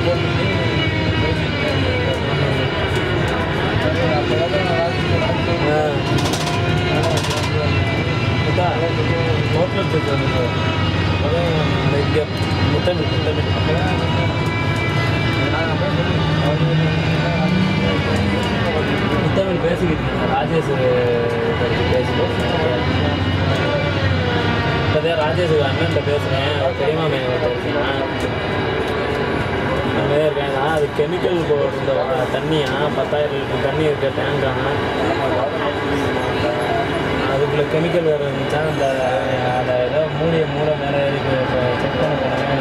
phone பண்ணி hotel இருக்கு இங்கே முத்தமிழ் முத்தமிழ் முத்தமிழ் பேசிக்கிட்டு இருக்கேன் ராஜேஷ் பேசிட்டு இப்போதே ராஜேஷ் அண்ணன்ட்ட பேசுகிறேன் பெரியமா மையம் பேசுகிறேன் நான் இருக்கேன் நான் அது கெமிக்கல் போடுற தண்ணியா பத்தாயிரம் லிட்டர் தண்ணி இருக்க டேங்கா அதுக்குள்ளே கெமிக்கல் வேறு இருந்துச்சா அந்த அதை ஏதோ மூடிய மூளை மேலே செக் பண்ண போனேன்